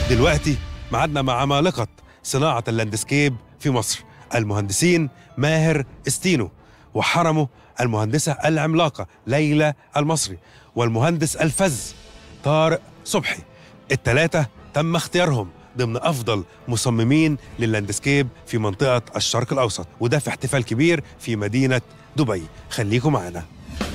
دلوقتي معادنا مع عمالقة صناعة اللاندسكيب في مصر المهندسين ماهر استينو وحرمه المهندسة العملاقة ليلى المصري والمهندس الفز طارق صبحي التلاتة تم اختيارهم ضمن أفضل مصممين لللاندسكيب في منطقة الشرق الأوسط وده في احتفال كبير في مدينة دبي خليكم معنا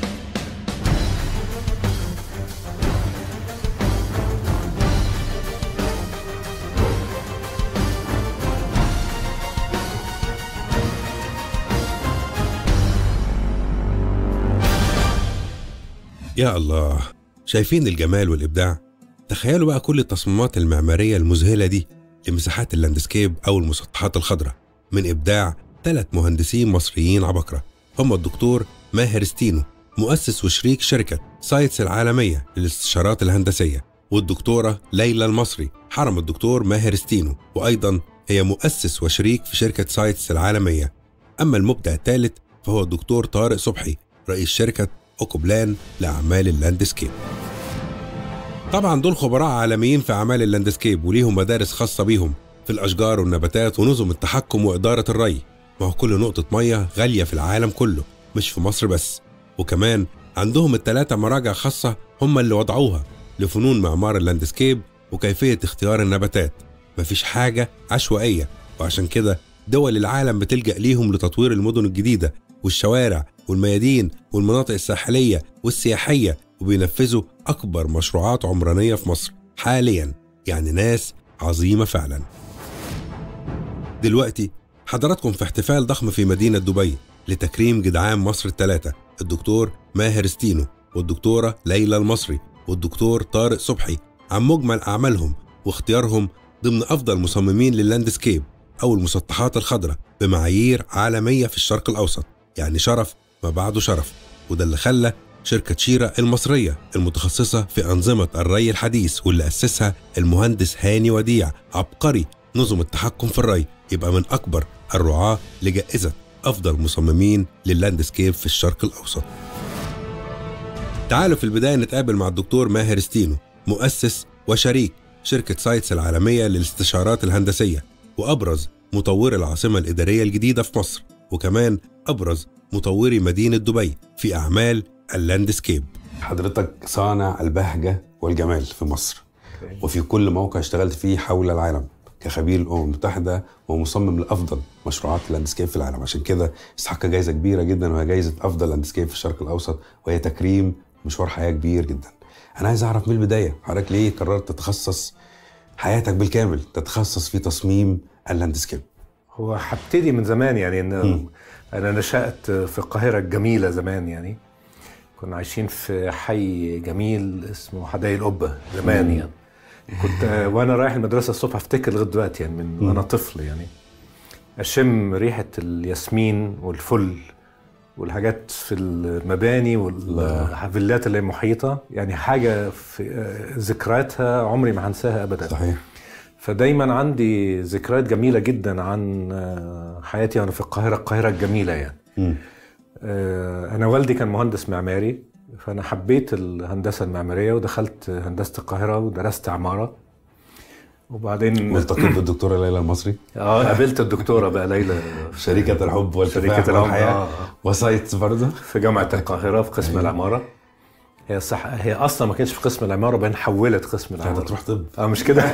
يا الله شايفين الجمال والإبداع؟ تخيلوا بقى كل التصميمات المعمارية المذهلة دي لمساحات اللاندسكيب أو المسطحات الخضراء من إبداع ثلاث مهندسين مصريين عبقرة هم الدكتور ماهر ستينو مؤسس وشريك شركة سايتس العالمية للاستشارات الهندسية والدكتورة ليلى المصري حرم الدكتور ماهر ستينو وأيضا هي مؤسس وشريك في شركة سايتس العالمية أما المبدع الثالث فهو الدكتور طارق صبحي رئيس شركة أوكوبلان لأعمال اللاندسكيب طبعا دول خبراء عالميين في أعمال اللاندسكيب وليهم مدارس خاصة بيهم في الأشجار والنباتات ونظم التحكم وإدارة الري ما هو كل نقطة مية غالية في العالم كله مش في مصر بس وكمان عندهم التلاتة مراجع خاصة هم اللي وضعوها لفنون معمار اللاندسكيب وكيفية اختيار النباتات مفيش حاجة عشوائية وعشان كده دول العالم بتلجأ ليهم لتطوير المدن الجديدة والشوارع والميادين والمناطق الساحلية والسياحية وبينفذوا أكبر مشروعات عمرانية في مصر حاليا يعني ناس عظيمة فعلا دلوقتي حضراتكم في احتفال ضخم في مدينة دبي لتكريم جدعان مصر الثلاثة الدكتور ماهر ستينو والدكتورة ليلى المصري والدكتور طارق صبحي عن مجمل أعمالهم واختيارهم ضمن أفضل مصممين لللاندسكيب أو المسطحات الخضراء بمعايير عالمية في الشرق الأوسط يعني شرف ما بعده شرف وده اللي خلى شركة شيرا المصرية المتخصصة في أنظمة الري الحديث واللي أسسها المهندس هاني وديع عبقري نظم التحكم في الري يبقى من أكبر الرعاة لجائزة أفضل مصممين لللاندسكيب في الشرق الأوسط تعالوا في البداية نتقابل مع الدكتور ماهر ستينو مؤسس وشريك شركة سايتس العالمية للاستشارات الهندسية وأبرز مطور العاصمة الإدارية الجديدة في مصر وكمان أبرز مطوري مدينة دبي في أعمال اللاندسكيب حضرتك صانع البهجة والجمال في مصر وفي كل موقع اشتغلت فيه حول العالم كخبير الامم المتحده ومصمم لافضل مشروعات اللاندسكيب في العالم عشان كده استحق جائزه كبيره جدا وهي جائزه افضل لاندسكيب في الشرق الاوسط وهي تكريم مشوار حياه كبير جدا انا عايز اعرف من البدايه حضرتك ليه قررت تتخصص حياتك بالكامل تتخصص في تصميم اللاندسكيب هو هبتدي من زمان يعني ان انا نشات في القاهره الجميله زمان يعني كنا عايشين في حي جميل اسمه حدائق القبه زمان يعني كنت وانا رايح المدرسه الصبح افتكر لغايه دلوقتي يعني من وانا طفل يعني اشم ريحه الياسمين والفل والحاجات في المباني والفيلات اللي محيطه يعني حاجه في ذكرياتها عمري ما هنساها ابدا صحيح فدايما عندي ذكريات جميله جدا عن حياتي وانا في القاهره القاهره الجميله يعني مم. انا والدي كان مهندس معماري فانا حبيت الهندسه المعماريه ودخلت هندسه القاهره ودرست عماره وبعدين والتقيت بالدكتوره ليلى المصري اه قابلت الدكتوره بقى ليلى شريكة الحب والكفاح شركه العمر والحياة آه. وسايتس برضه في جامعه القاهره في قسم العماره هي صح هي اصلا ما كانتش في قسم العماره بعدين حولت قسم كانت العماره تروح طب اه مش كده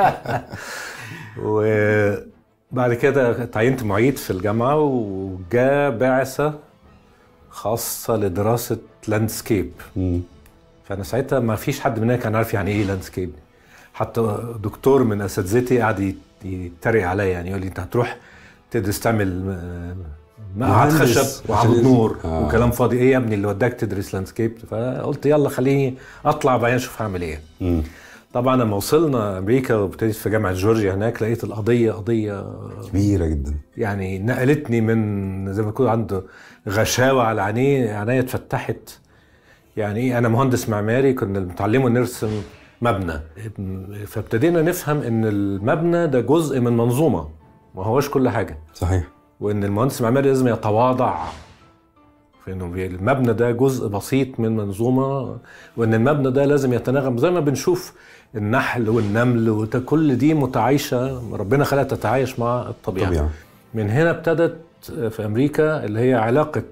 وبعد كده تعينت معيد في الجامعه وجاء بعثه خاصه لدراسه لاندسكيب مم. فانا ساعتها ما فيش حد مننا كان عارف يعني ايه لاندسكيب حتى دكتور من اساتذتي قعد يت- يتريق عليا يعني يقول لي انت هتروح تدرس تعمل م- مقعد مهندس. خشب وعمود عشان- نور آه. وكلام فاضي ايه يا ابني اللي وداك تدرس لاندسكيب فقلت يلا خليني اطلع بعدين اشوف هعمل ايه مم. طبعا لما وصلنا امريكا وابتديت في جامعه جورجيا هناك لقيت القضيه قضيه كبيرة جدا يعني نقلتني من زي ما يكون عنده غشاوه على عينيه عينيا اتفتحت يعني ايه انا مهندس معماري كنا بنتعلمه نرسم مبنى فابتدينا نفهم ان المبنى ده جزء من منظومه ما هوش كل حاجه صحيح وان المهندس المعماري لازم يتواضع في انه بي- المبنى ده جزء بسيط من منظومه وان المبنى ده لازم يتناغم زي ما بنشوف النحل والنمل وده كل دي متعايشه ربنا خلقها تتعايش مع الطبيعه طبيعة من هنا ابتدت في امريكا اللي هي علاقه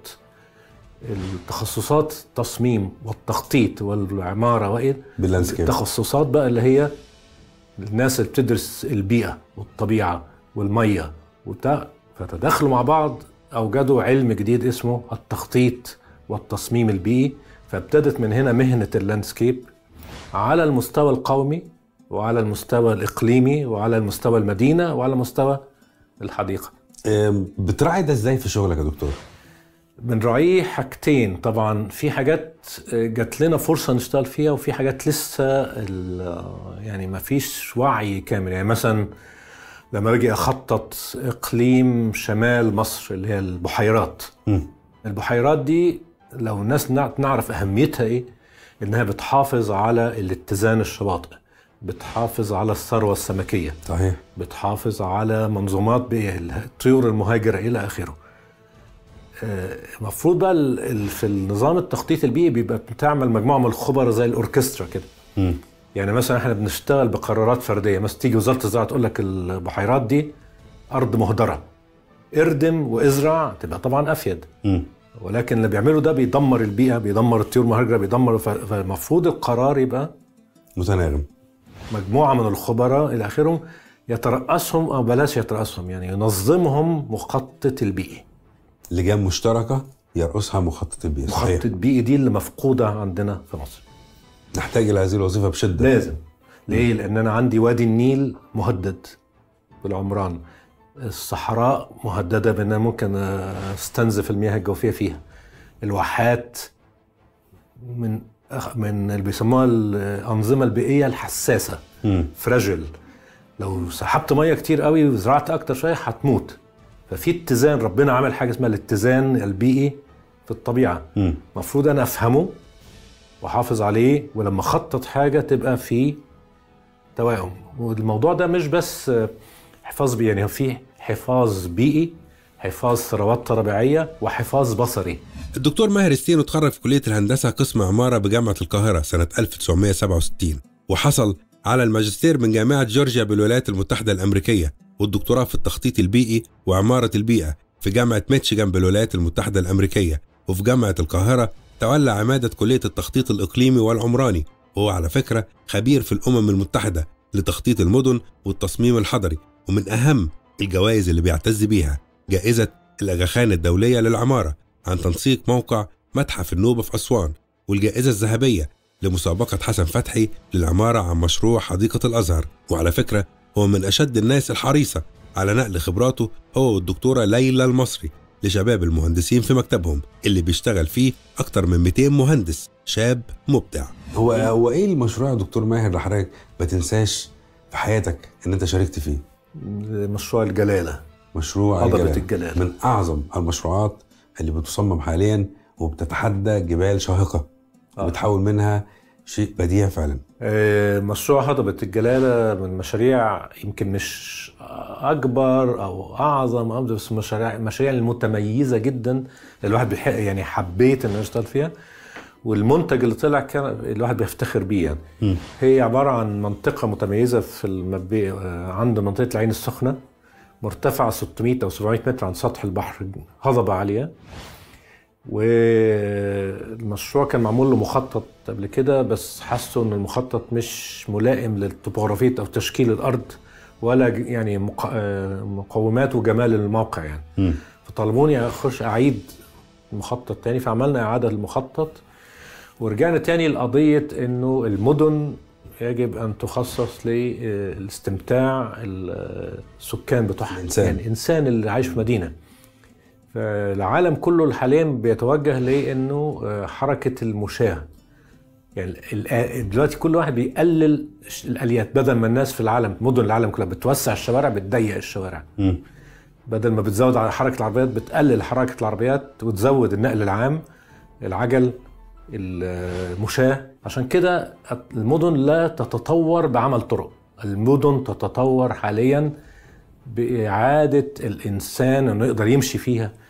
التخصصات التصميم والتخطيط والعماره وايه باللاندسكيب التخصصات بقى اللي هي الناس اللي بتدرس البيئه والطبيعه والميه وبتاع فتداخلوا مع بعض اوجدوا علم جديد اسمه التخطيط والتصميم البيئي فابتدت من هنا مهنه اللاندسكيب على المستوى القومي وعلى المستوى الاقليمي وعلى المستوى المدينه وعلى مستوى الحديقه أم، بتراعي ده ازاي في شغلك يا دكتور؟ بنراعيه حاجتين طبعا في حاجات جات لنا فرصه نشتغل فيها وفي حاجات لسه ال- يعني ما فيش وعي كامل يعني مثلا لما باجي اخطط اقليم شمال مصر اللي هي البحيرات مم. البحيرات دي لو الناس نع- نعرف اهميتها ايه انها بتحافظ على الاتزان الشواطئ بتحافظ على الثروه السمكيه صحيح بتحافظ على منظومات بيئة الطيور المهاجرة إلى آخره آه، المفروض بقى ال- ال- في النظام التخطيط البيئي بيبقى بتعمل مجموعة من الخبراء زي الأوركسترا كده مم. يعني مثلا احنا بنشتغل بقرارات فردية مثلا تيجي وزارة الزراعة تقول لك البحيرات دي أرض مهدرة اردم وازرع تبقى طبعا أفيد مم. ولكن اللي بيعمله ده بيدمر البيئة بيدمر الطيور المهاجرة بيدمر ف- فالمفروض القرار يبقى متناغم مجموعه من الخبراء الى اخره يترأسهم او بلاش يترأسهم يعني ينظمهم مخطط البيئي لجان مشتركه يرأسها مخطط البيئه صحيح مخطط بيئي دي اللي مفقوده عندنا في مصر نحتاج الى هذه الوظيفه بشده لازم ليه لان انا عندي وادي النيل مهدد بالعمران الصحراء مهدده بان أنا ممكن استنزف المياه الجوفيه فيها الواحات من من اللي بيسموها الانظمه البيئيه الحساسه مم. فراجل لو سحبت ميه كتير قوي وزرعت اكتر شويه هتموت ففي اتزان ربنا عمل حاجه اسمها الاتزان البيئي في الطبيعه مم. المفروض انا افهمه واحافظ عليه ولما اخطط حاجه تبقى في توائم والموضوع ده مش بس حفاظ بيئي يعني في حفاظ بيئي حفاظ ثروات طبيعيه وحفاظ بصري الدكتور ماهر ستين اتخرج في كلية الهندسة قسم عمارة بجامعة القاهرة سنة 1967 وحصل على الماجستير من جامعة جورجيا بالولايات المتحدة الأمريكية والدكتوراه في التخطيط البيئي وعمارة البيئة في جامعة ميتشيغان بالولايات المتحدة الأمريكية وفي جامعة القاهرة تولى عمادة كلية التخطيط الإقليمي والعمراني وهو على فكرة خبير في الأمم المتحدة لتخطيط المدن والتصميم الحضري ومن أهم الجوائز اللي بيعتز بيها جائزة الأغاخان الدولية للعمارة عن تنسيق موقع متحف النوبة في أسوان والجائزة الذهبية لمسابقة حسن فتحي للعمارة عن مشروع حديقة الأزهر وعلى فكرة هو من أشد الناس الحريصة على نقل خبراته هو والدكتورة ليلى المصري لشباب المهندسين في مكتبهم اللي بيشتغل فيه أكتر من 200 مهندس شاب مبدع هو هو ايه المشروع يا دكتور ماهر اللي حضرتك ما تنساش في حياتك ان انت شاركت فيه مشروع الجلاله مشروع هضبة الجلال. الجلال. من اعظم المشروعات اللي بتصمم حاليا وبتتحدى جبال شاهقه آه. وبتحول منها شيء بديع فعلا آه، مشروع هضبة الجلالة من مشاريع يمكن مش أكبر أو أعظم أو بس مشاريع مشاريع المتميزة جدا اللي الواحد بيح- يعني حبيت إن أنا أشتغل فيها والمنتج اللي طلع كان الواحد بيفتخر بيه يعني مم. هي عبارة عن منطقة متميزة في المبي... آه، عند منطقة العين السخنة مرتفعة 600 أو 700 متر عن سطح البحر هضبة عالية والمشروع كان معمول له مخطط قبل كده بس حسوا ان المخطط مش ملائم للطبوغرافية او تشكيل الارض ولا ج- يعني مق- آه، مقومات وجمال الموقع يعني مم. فطلبوني اخش اعيد المخطط تاني فعملنا اعاده للمخطط ورجعنا تاني لقضيه انه المدن يجب ان تخصص للاستمتاع السكان بتوعها الإنسان. يعني الانسان اللي عايش في مدينه فالعالم كله حاليا بيتوجه لانه آه، حركه المشاه يعني ال- دلوقتي كل واحد بيقلل الاليات بدل ما الناس في العالم مدن العالم كلها بتوسع الشوارع بتضيق الشوارع مم. بدل ما بتزود على حركه العربيات بتقلل حركه العربيات وتزود النقل العام العجل المشاة عشان كده المدن لا تتطور بعمل طرق المدن تتطور حاليا بإعادة الإنسان إنه يقدر يمشي فيها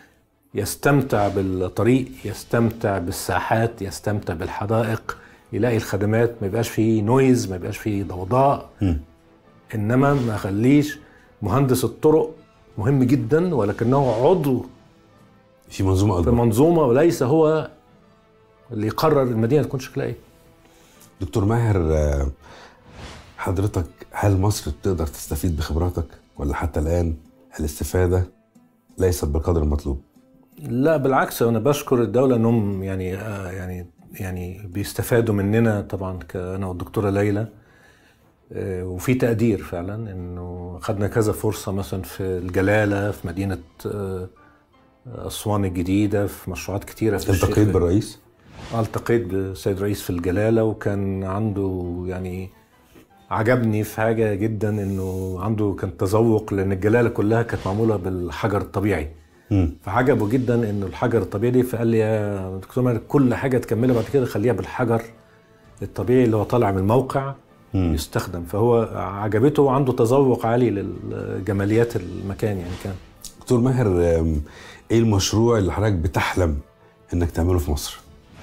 يستمتع بالطريق يستمتع بالساحات يستمتع بالحدائق يلاقي الخدمات ما يبقاش فيه نويز ما يبقاش فيه ضوضاء انما ما خليش مهندس الطرق مهم جدا ولكنه عضو في منظومه في اكبر منظومه وليس هو اللي يقرر المدينه تكون شكلها ايه دكتور ماهر آه، حضرتك هل مصر تقدر تستفيد بخبراتك ولا حتى الان الاستفاده ليست بالقدر المطلوب لا بالعكس انا بشكر الدوله انهم يعني آه يعني يعني بيستفادوا مننا طبعا ك- انا والدكتوره ليلى آه، وفي تقدير فعلا انه خدنا كذا فرصه مثلا في الجلاله في مدينه آه، اسوان الجديده في مشروعات كتيره في التقيت الشيخ- بالرئيس التقيت بالسيد الرئيس في الجلاله وكان عنده يعني عجبني في حاجه جدا انه عنده كان تذوق لان الجلاله كلها كانت معموله بالحجر الطبيعي مم. فعجبه جدا انه الحجر الطبيعي دي فقال لي يا دكتور مالك كل حاجه تكملها بعد كده خليها بالحجر الطبيعي اللي هو طالع من الموقع مم. يستخدم فهو عجبته وعنده تذوق عالي لجماليات المكان يعني كان دكتور ماهر آم، ايه المشروع اللي حضرتك بتحلم انك تعمله في مصر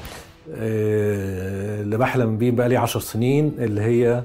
آه، اللي بحلم بيه بقى لي عشر سنين اللي هي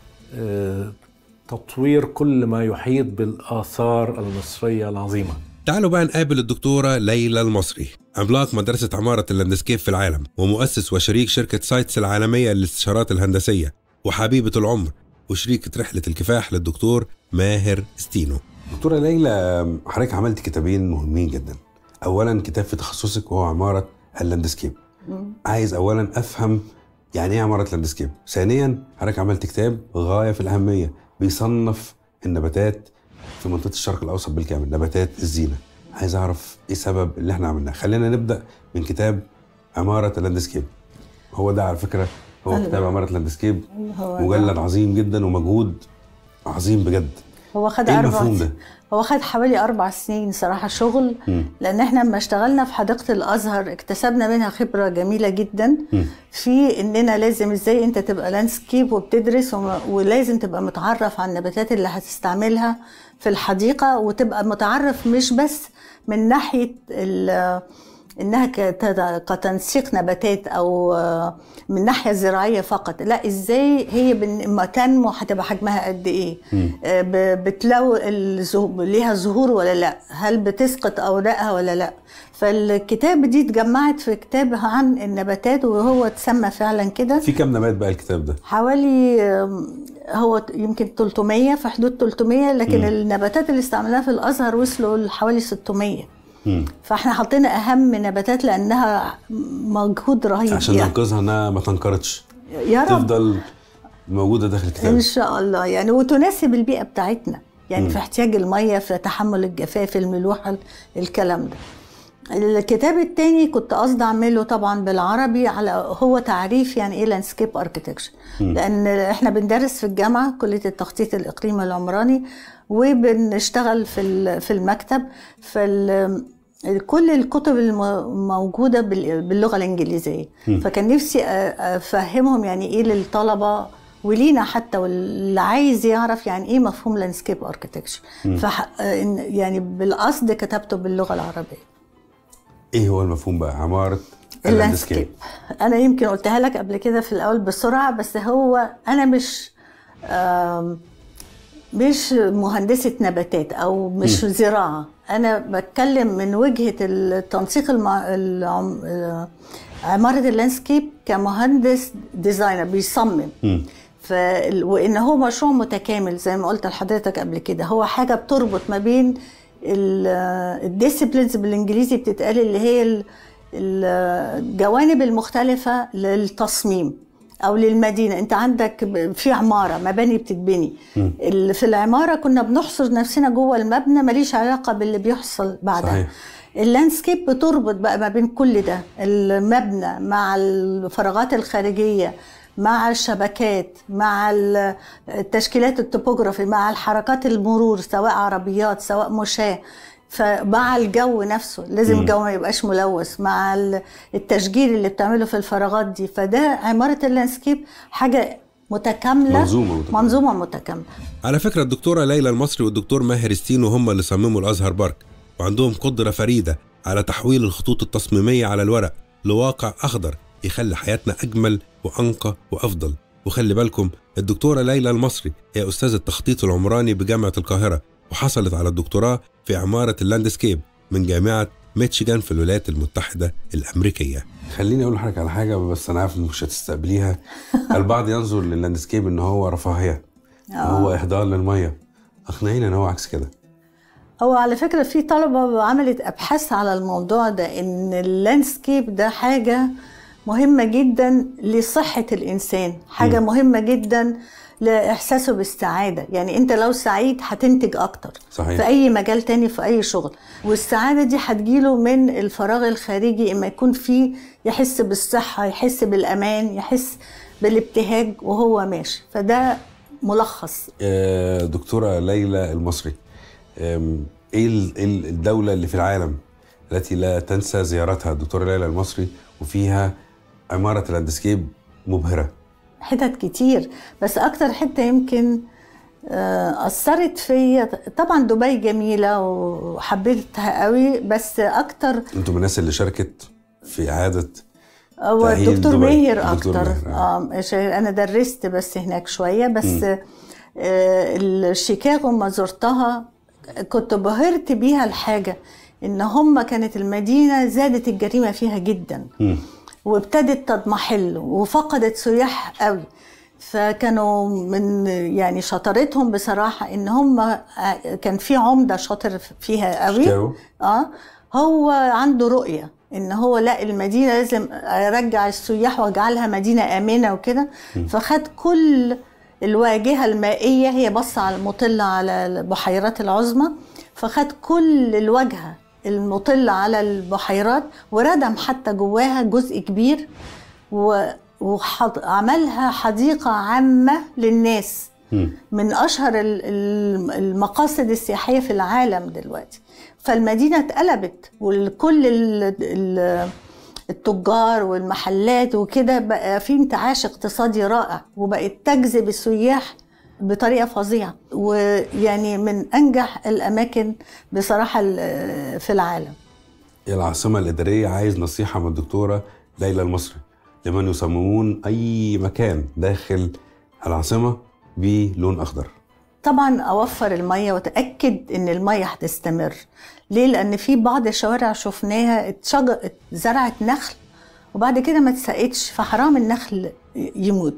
آه، تطوير كل ما يحيط بالآثار المصرية العظيمة تعالوا بقى نقابل الدكتورة ليلى المصري عملاق مدرسة عمارة اللاندسكيب في العالم ومؤسس وشريك شركة سايتس العالمية للاستشارات الهندسية وحبيبة العمر وشريكة رحلة الكفاح للدكتور ماهر ستينو دكتورة ليلى آم، حضرتك عملت كتابين مهمين جدا أولا كتاب في تخصصك وهو عمارة اللاندسكيب عايز أولا أفهم يعني إيه عمارة اللاندسكيب ثانيا حضرتك عملت كتاب غاية في الأهمية بيصنف النباتات في منطقة الشرق الأوسط بالكامل نباتات الزينة عايز أعرف إيه سبب اللي إحنا عملناه خلينا نبدأ من كتاب عمارة اللاندسكيب هو ده على فكرة هو أيوة. كتاب عمارة اللاندسكيب هو ده. مجلد عظيم جدا ومجهود عظيم بجد هو خد إيه أربع المفهوم ده؟ هو خد حوالي أربع سنين صراحة شغل مم. لأن احنا لما اشتغلنا في حديقة الأزهر اكتسبنا منها خبرة جميلة جدا مم. في إننا لازم إزاي أنت تبقى لاندسكيب وبتدرس وم- ولازم تبقى متعرف على النباتات اللي هتستعملها في الحديقة وتبقى متعرف مش بس من ناحية ال- انها كت- كتنسيق نباتات او آه، من ناحيه زراعيه فقط لا ازاي هي بن- اما تنمو هتبقى حجمها قد ايه آه، ب- بتلو الزهو- ليها زهور ولا لا هل بتسقط اوراقها ولا لا فالكتاب دي اتجمعت في كتاب عن النباتات وهو اتسمى فعلا كده في كام نبات بقى الكتاب ده؟ حوالي آم، هو يمكن 300 في حدود 300 لكن النباتات اللي استعملناها في الازهر وصلوا لحوالي 600 مم. فاحنا حطينا اهم نباتات لانها مجهود رهيب عشان يعني. ننقذها انها ما تنقرضش يا رب تفضل موجوده داخل ان الكتاب شاء الله يعني وتناسب البيئه بتاعتنا يعني مم. في احتياج الميه في تحمل الجفاف الملوحه الكلام ده الكتاب التاني كنت قصدي اعمله طبعا بالعربي على هو تعريف يعني ايه لاندسكيب اركتكشر لان احنا بندرس في الجامعه كليه التخطيط الاقليمي العمراني وبنشتغل في ال- في المكتب فال كل الكتب الموجودة بال- باللغة الإنجليزية فكان نفسي أ- أفهمهم يعني إيه للطلبة ولينا حتى واللي عايز يعرف يعني إيه مفهوم لاندسكيب اركتكشر يعني بالقصد كتبته باللغة العربية ايه هو المفهوم بقى عماره اللاندسكيب انا يمكن قلتها لك قبل كده في الاول بسرعه بس هو انا مش آم، مش مهندسه نباتات او مش زراعه انا بتكلم من وجهه التنسيق المع... العم... آه، عماره اللاندسكيب كمهندس ديزاينر بيصمم مم. ف... وان هو مشروع متكامل زي ما قلت لحضرتك قبل كده هو حاجه بتربط ما بين الديسيبلينز بالانجليزي بتتقال اللي هي ال- الجوانب المختلفه للتصميم او للمدينه انت عندك ب- في عماره مباني بتتبني ال- في العماره كنا بنحصر نفسنا جوه المبنى ماليش علاقه باللي بيحصل بعدها صحيح. اللاندسكيب بتربط بقى ما بين كل ده المبنى مع الفراغات الخارجيه مع الشبكات مع ال- التشكيلات التوبوغرافي مع الحركات المرور سواء عربيات سواء مشاة فمع الجو نفسه لازم الجو ما يبقاش ملوث مع ال- التشجير اللي بتعمله في الفراغات دي فده عمارة اللاندسكيب حاجة متكاملة منظومة متكاملة. منظومة متكاملة على فكرة الدكتورة ليلى المصري والدكتور ماهر ستينو هم اللي صمموا الأزهر بارك وعندهم قدرة فريدة على تحويل الخطوط التصميمية على الورق لواقع أخضر يخلي حياتنا أجمل وأنقى وأفضل وخلي بالكم الدكتورة ليلى المصري هي أستاذ التخطيط العمراني بجامعة القاهرة وحصلت على الدكتوراه في عمارة اللاندسكيب من جامعة ميتشيغان في الولايات المتحدة الأمريكية خليني اقول لحضرتك على حاجه بس انا عارف انك مش هتستقبليها البعض ينظر لللاندسكيب ان هو رفاهيه هو اهدار للميه اقنعينا ان هو عكس كده هو على فكرة في طلبة عملت أبحاث على الموضوع ده إن اللاندسكيب ده حاجة مهمة جدا لصحة الإنسان حاجة مم. مهمة جدا لإحساسه بالسعادة يعني أنت لو سعيد هتنتج أكتر صحيح. في أي مجال تاني في أي شغل والسعادة دي هتجيله من الفراغ الخارجي إما يكون فيه يحس بالصحة يحس بالأمان يحس بالابتهاج وهو ماشي فده ملخص آه، دكتوره ليلى المصري آم، ايه ال- إيه ال- الدوله اللي في العالم التي لا تنسى زيارتها الدكتوره ليلى المصري وفيها عماره اللاندسكيب مبهره حتت كتير بس اكتر حته يمكن آه، اثرت فيا طبعا دبي جميله وحبيتها قوي بس اكتر انتم من الناس اللي شاركت في اعاده هو تأهيل الدكتور دبي. ماهر الدكتور اكتر ماهر، آه. اه شا- انا درست بس هناك شويه بس آه شيكاغو ما زرتها كنت بهرت بيها الحاجه ان هم كانت المدينه زادت الجريمه فيها جدا مم. وابتدت تضمحل وفقدت سياح قوي فكانوا من يعني شطارتهم بصراحه ان هم كان في عمده شاطر فيها قوي شيكاغو؟ اه هو عنده رؤيه ان هو لا المدينه لازم ارجع السياح واجعلها مدينه امنه وكده فخد كل الواجهه المائيه هي بص على المطله على البحيرات العظمى فخد كل الواجهه المطله على البحيرات وردم حتى جواها جزء كبير وعملها حديقه عامه للناس مم. من اشهر ال- ال- المقاصد السياحيه في العالم دلوقتي فالمدينه اتقلبت وكل ال- ال- التجار والمحلات وكده بقى في انتعاش اقتصادي رائع وبقت تجذب السياح بطريقه فظيعه ويعني من انجح الاماكن بصراحه ال- في العالم العاصمة الإدارية عايز نصيحة من الدكتورة ليلى المصري لمن يصممون أي مكان داخل العاصمة بلون أخضر طبعا اوفر الميه واتاكد ان الميه هتستمر ليه لان في بعض الشوارع شفناها اتشجر اتزرعت نخل وبعد كده ما اتسقتش فحرام النخل يموت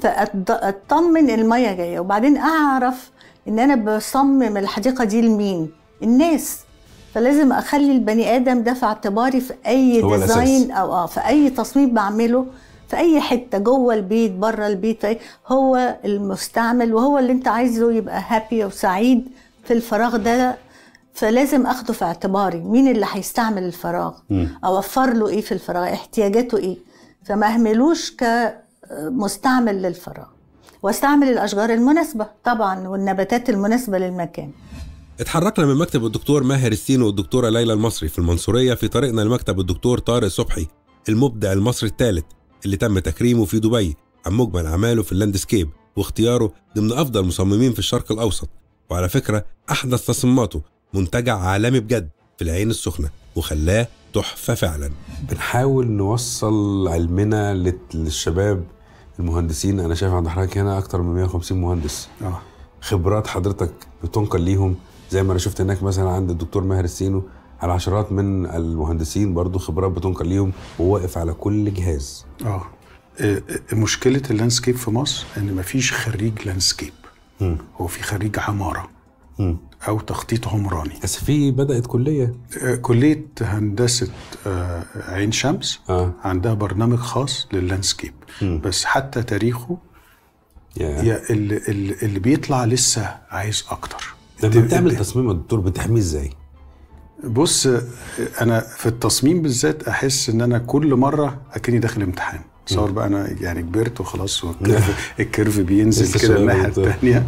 فاطمن الميه جايه وبعدين اعرف ان انا بصمم الحديقه دي لمين الناس فلازم اخلي البني ادم ده في اعتباري في اي هو الأساس. ديزاين او اه في اي تصميم بعمله في اي حته جوه البيت بره البيت في أي- هو المستعمل وهو اللي انت عايزه يبقى هابي وسعيد في الفراغ ده فلازم اخده في اعتباري مين اللي هيستعمل الفراغ مم. اوفر له ايه في الفراغ احتياجاته ايه فما اهملوش كمستعمل للفراغ واستعمل الاشجار المناسبه طبعا والنباتات المناسبه للمكان اتحركنا من مكتب الدكتور ماهر السين والدكتورة ليلى المصري في المنصورية في طريقنا لمكتب الدكتور طارق صبحي المبدع المصري الثالث اللي تم تكريمه في دبي عن مجمل أعماله في اللاندسكيب واختياره ضمن أفضل مصممين في الشرق الأوسط وعلى فكرة أحدث تصميماته منتجع عالمي بجد في العين السخنة وخلاه تحفة فعلا بنحاول نوصل علمنا لل- للشباب المهندسين أنا شايف عند حضرتك هنا أكتر من 150 مهندس اه خبرات حضرتك بتنقل ليهم زي ما أنا شفت هناك مثلا عند الدكتور ماهر السينو على عشرات من المهندسين برضو خبرات بتنقل ليهم وواقف على كل جهاز اه آه، آه، مشكله اللاندسكيب في مصر ان مفيش خريج لاندسكيب مم. هو في خريج عماره مم. او تخطيط عمراني بس في بدأت كلية آه، كليه هندسه آه، عين شمس اه عندها برنامج خاص لللاندسكيب مم. بس حتى تاريخه يا يا اللي, اللي اللي بيطلع لسه عايز اكتر لما بتعمل تصميم يا دكتور بتحميه ازاي؟ بص انا في التصميم بالذات احس ان انا كل مره اكني داخل امتحان تصور بقى انا يعني كبرت وخلاص والكيرف الكيرف بينزل لسه كده شباب الناحيه وانت- الثانيه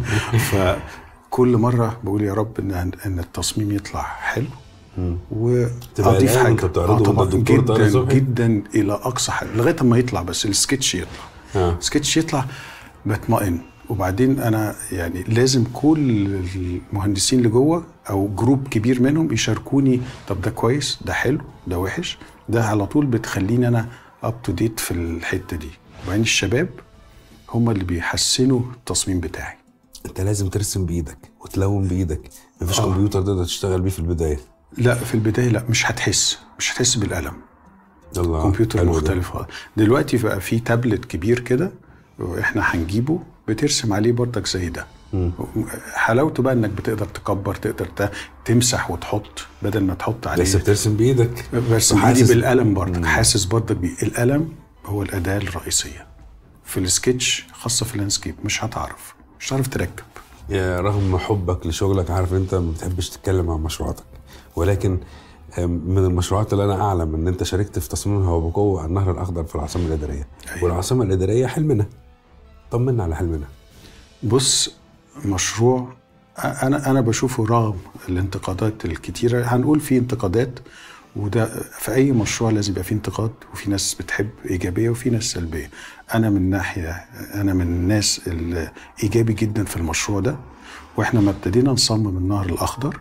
فكل مره بقول يا رب ان ان التصميم يطلع حلو تبقى واضيف قلقان حاجه وانت بتعرضه آه وانت طبعا الدكتور طارق جدا صبحي؟ جدا الى اقصى حاجه لغايه ما يطلع بس السكتش يطلع اه السكتش يطلع بطمئن وبعدين انا يعني لازم كل المهندسين اللي جوه او جروب كبير منهم يشاركوني طب ده كويس ده حلو ده وحش ده على طول بتخليني انا اب تو ديت في الحته دي وبعدين الشباب هم اللي بيحسنوا التصميم بتاعي انت لازم ترسم بايدك وتلون بايدك مفيش آه. كمبيوتر تقدر تشتغل بيه في البدايه لا في البدايه لا مش هتحس مش هتحس بالقلم الله كمبيوتر حلو ده. مختلف آه. دلوقتي بقى في تابلت كبير كده واحنا هنجيبه بترسم عليه برضك زي ده حلاوته بقى انك بتقدر تكبر تقدر ت- تمسح وتحط بدل ما تحط عليه بس بترسم بايدك برسم وحاسس- ايدي بالقلم برضك مم. حاسس برضك بيه القلم هو الاداه الرئيسيه في السكتش خاصه في اللاندسكيب مش هتعرف مش هتعرف تركب يا رغم حبك لشغلك عارف ان انت ما بتحبش تتكلم عن مشروعاتك ولكن آم، من المشروعات اللي انا اعلم ان انت شاركت في تصميمها وبقوه النهر الاخضر في العاصمه الاداريه أيوة. والعاصمه الاداريه حلمنا طمنا على حلمنا بص مشروع انا انا بشوفه رغم الانتقادات الكتيره هنقول في انتقادات وده في اي مشروع لازم يبقى فيه انتقاد وفي ناس بتحب ايجابيه وفي ناس سلبيه انا من ناحيه انا من الناس الايجابي جدا في المشروع ده واحنا ما ابتدينا نصمم النهر الاخضر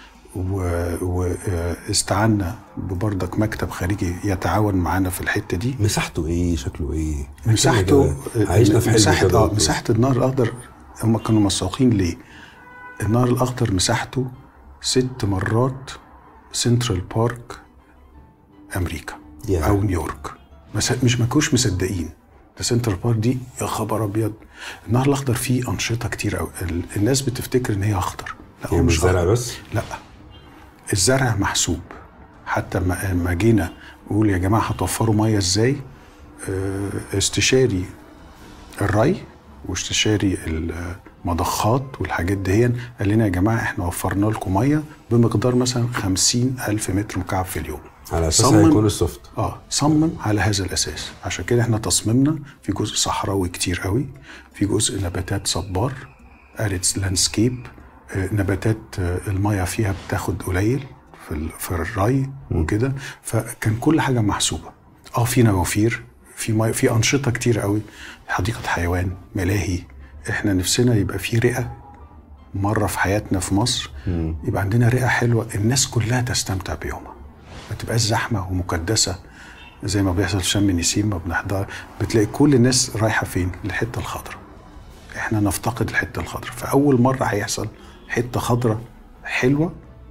واستعنا ببردك مكتب خارجي يتعاون معانا في الحته دي مساحته ايه شكله ايه مساحته كده عايشنا في حلم مساحة كده اه مساحة النهر الأخضر هم كانوا مسوقين ليه؟ النهر الأخضر مساحته ست مرات سنترال بارك أمريكا يا. أو نيويورك بس مش ما كانوش مصدقين ده سنترال بارك دي يا خبر أبيض النهر الأخضر فيه أنشطة كتير أوي ال- الناس بتفتكر إن هي أخضر لا هو يعني مش مش زرع أخضر. بس لا الزرع محسوب حتى ما ما جينا نقول يا جماعه هتوفروا ميه ازاي آه، استشاري الري واستشاري المضخات والحاجات دي قال لنا يا جماعه احنا وفرنا لكم ميه بمقدار مثلا خمسين ألف متر مكعب في اليوم على اساس صمم- هيكون السوفت اه صمم على هذا الاساس عشان كده احنا تصميمنا في جزء صحراوي كتير قوي في جزء نباتات صبار اريدز لاندسكيب آه، نباتات آه، الميه فيها بتاخد قليل في ال- في الري وكده فكان كل حاجه محسوبه اه في نوافير في ميه في انشطه كتير قوي حديقه حيوان ملاهي احنا نفسنا يبقى في رئه مره في حياتنا في مصر يبقى عندنا رئه حلوه الناس كلها تستمتع بيومها ما تبقاش زحمه ومكدسه زي ما بيحصل في شم النسيم ما بنحضر بتلاقي كل الناس رايحه فين للحته الخضراء احنا نفتقد الحته الخضراء فاول مره هيحصل حته خضراء حلوه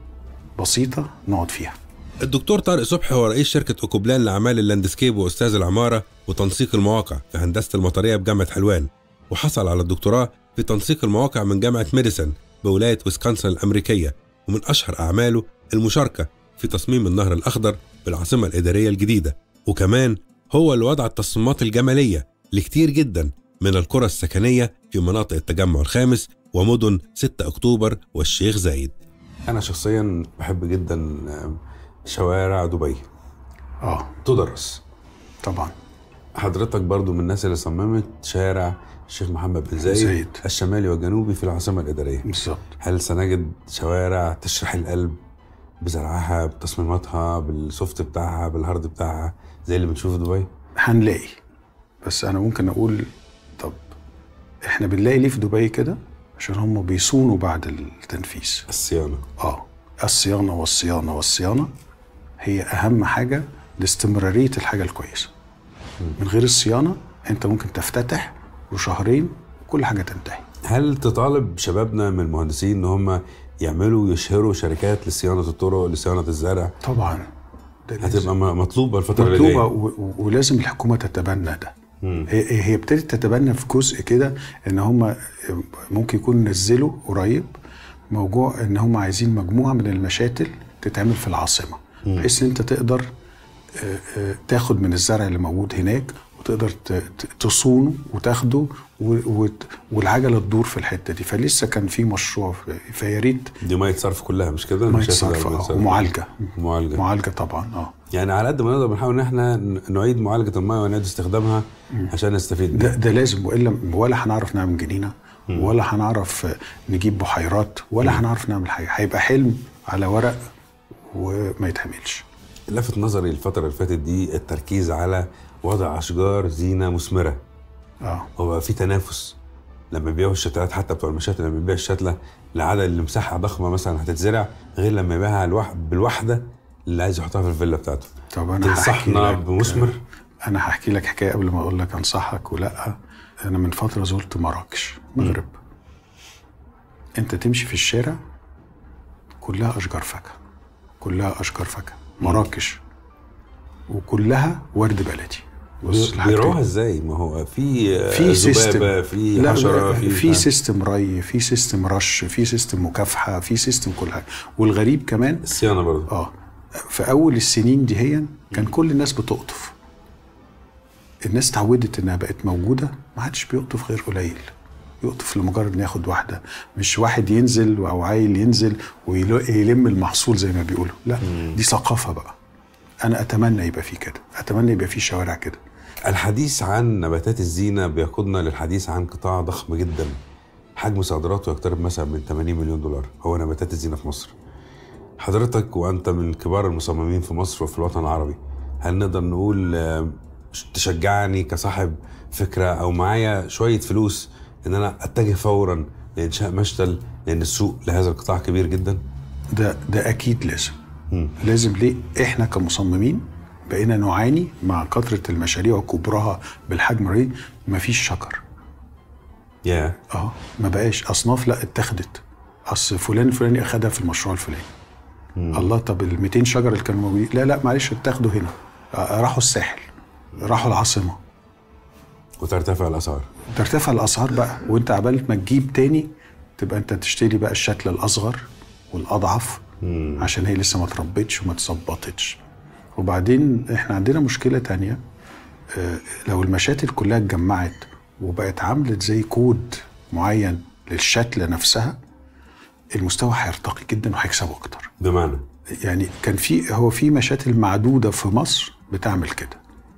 بسيطه نقعد فيها الدكتور طارق صبحي هو رئيس شركة أوكوبلان لأعمال اللاندسكيب وأستاذ العمارة وتنسيق المواقع في هندسة المطرية بجامعة حلوان وحصل على الدكتوراه في تنسيق المواقع من جامعة ميديسون بولاية ويسكونسن الأمريكية ومن أشهر أعماله المشاركة في تصميم النهر الأخضر بالعاصمة الإدارية الجديدة وكمان هو اللي وضع التصميمات الجمالية لكتير جدا من القرى السكنية في مناطق التجمع الخامس ومدن 6 أكتوبر والشيخ زايد انا شخصيا بحب جدا آم، شوارع دبي اه تدرس طبعا حضرتك برضو من الناس اللي صممت شارع الشيخ محمد بن زايد, زايد. الشمالي والجنوبي في العاصمة الإدارية بالظبط هل سنجد شوارع تشرح القلب بزرعها بتصميماتها بالسوفت بتاعها بالهارد بتاعها زي اللي بنشوفه في دبي هنلاقي بس انا ممكن اقول طب احنا بنلاقي ليه في دبي كده عشان هم بيصونوا بعد التنفيذ الصيانة اه الصيانه والصيانه والصيانه هي اهم حاجه لاستمراريه الحاجه الكويسه من غير الصيانه انت ممكن تفتتح وشهرين كل حاجه تنتهي هل تطالب شبابنا من المهندسين ان هم يعملوا ويشهروا شركات لصيانة الطرق لصيانة الزرع طبعا ده لازم. هتبقى م- مطلوبة الفترة اللي مطلوبه جاية و- و- ولازم الحكومه تتبنى ده هي هي ابتدت تتبنى في جزء كده ان هم ممكن يكون نزلوا قريب موضوع ان هم عايزين مجموعه من المشاتل تتعمل في العاصمه بحيث ان انت تقدر آه، آه، تاخد من الزرع اللي موجود هناك وتقدر ت- ت- تصونه وتاخده و- وت- والعجله تدور في الحته دي فلسه كان في مشروع في- فيا ريت دي مية صرف كلها مش كده؟ ما مش شايف يتصرف ده آه، مية صرف. ومعالجه معالجة معالجه طبعا اه يعني على قد ما نقدر بنحاول ان احنا ن- نعيد معالجة المياه ونعيد استخدامها عشان نستفيد ده, منها ده لازم والا ولا هنعرف نعمل جنينه ولا هنعرف نجيب بحيرات ولا هنعرف نعمل حاجه هيبقى حلم على ورق وما يتعملش لفت نظري الفترة اللي فاتت دي التركيز على وضع أشجار زينة مثمرة اه وبقى في تنافس لما بيبيعوا الشتلات حتى بتوع المشاتل لما بيبيع الشتله لعدد اللي مساحه ضخمه مثلا هتتزرع غير لما يبيعها الواحد بالواحده اللي عايز يحطها في الفيلا بتاعته طب انا هحكي تنصحنا لك بمثمر انا هحكي لك حكايه قبل ما اقول لك انصحك ولا انا من فتره زرت مراكش مغرب انت تمشي في الشارع كلها اشجار فاكهه كلها اشجار فاكهه مراكش وكلها ورد بلدي بص الحاجتين. بيروها ازاي ما هو في آه، في سيستم ذبابه في لا، حشره في, في في سيستم ري في سيستم رش في سيستم مكافحه في سيستم كل حاجه والغريب كمان الصيانه برضه اه في اول السنين دي هي كان كل الناس بتقطف الناس اتعودت انها بقت موجوده ما حدش بيقطف غير قليل يقطف لمجرد انه ياخد واحده مش واحد ينزل او عيل ينزل ويلم المحصول زي ما بيقولوا لا دي ثقافه بقى انا اتمنى يبقى في كده اتمنى يبقى في شوارع كده الحديث عن نباتات الزينه بيقودنا للحديث عن قطاع ضخم جدا حجم صادراته يقترب مثلا من 80 مليون دولار هو نباتات الزينه في مصر حضرتك وانت من كبار المصممين في مصر وفي الوطن العربي هل نقدر نقول آه، تشجعني كصاحب فكره او معايا شويه فلوس ان انا اتجه فورا لانشاء مشتل لان السوق لهذا القطاع كبير جدا ده ده اكيد لازم لازم ليه احنا كمصممين بقينا نعاني مع كثره المشاريع وكبرها بالحجم الرهيب مفيش شجر يا اه ما بقاش اصناف لا اتخذت اصل فلان الفلاني اخدها في المشروع الفلاني الله طب ال 200 شجره اللي كانوا موجودين لا لا معلش اتاخدوا هنا آه، راحوا الساحل راحوا العاصمه وترتفع الاسعار ترتفع الاسعار بقى وانت عبال ما تجيب تاني تبقى انت تشتري بقى الشكل الاصغر والاضعف عشان هي لسه ما اتربتش وما اتظبطتش وبعدين احنا عندنا مشكله تانية آه، لو المشاتل كلها اتجمعت وبقت عملت زي كود معين للشتله نفسها المستوى هيرتقي جدا وهيكسبوا اكتر بمعنى يعني كان في هو في مشاتل معدوده في مصر بتعمل كده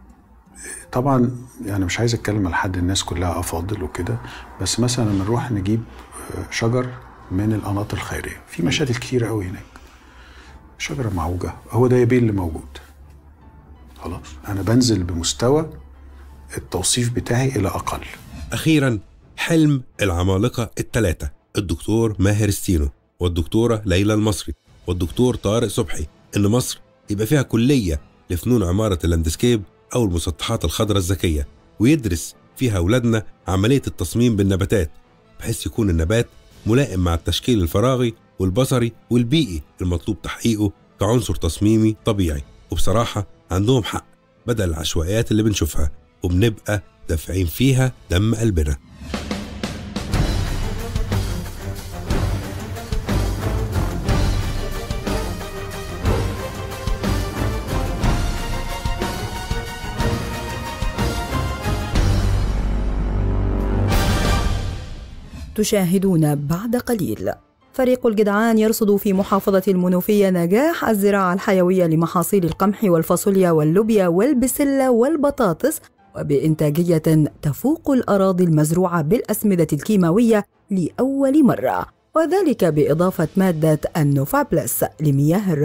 طبعا يعني مش عايز اتكلم على حد الناس كلها افاضل وكده بس مثلا لما نروح نجيب آه، شجر من القناط الخيريه في مشاتل كتيره قوي هناك شجره معوجه هو ده يبين اللي موجود خلاص انا بنزل بمستوى التوصيف بتاعي الى اقل أخيرا حلم العمالقة الثلاثة الدكتور ماهر ستينو والدكتورة ليلى المصري والدكتور طارق صبحي إن مصر يبقى فيها كلية لفنون عمارة اللاندسكيب أو المسطحات الخضراء الذكية ويدرس فيها أولادنا عملية التصميم بالنباتات بحيث يكون النبات ملائم مع التشكيل الفراغي والبصري والبيئي المطلوب تحقيقه كعنصر تصميمي طبيعي وبصراحة عندهم حق بدل العشوائيات اللي بنشوفها وبنبقى دافعين فيها دم قلبنا تشاهدون بعد قليل فريق الجدعان يرصد في محافظة المنوفية نجاح الزراعة الحيوية لمحاصيل القمح والفاصوليا واللوبيا والبسلة والبطاطس وبإنتاجية تفوق الأراضي المزروعة بالأسمدة الكيماوية لأول مرة وذلك بإضافة مادة النوفابلس لمياه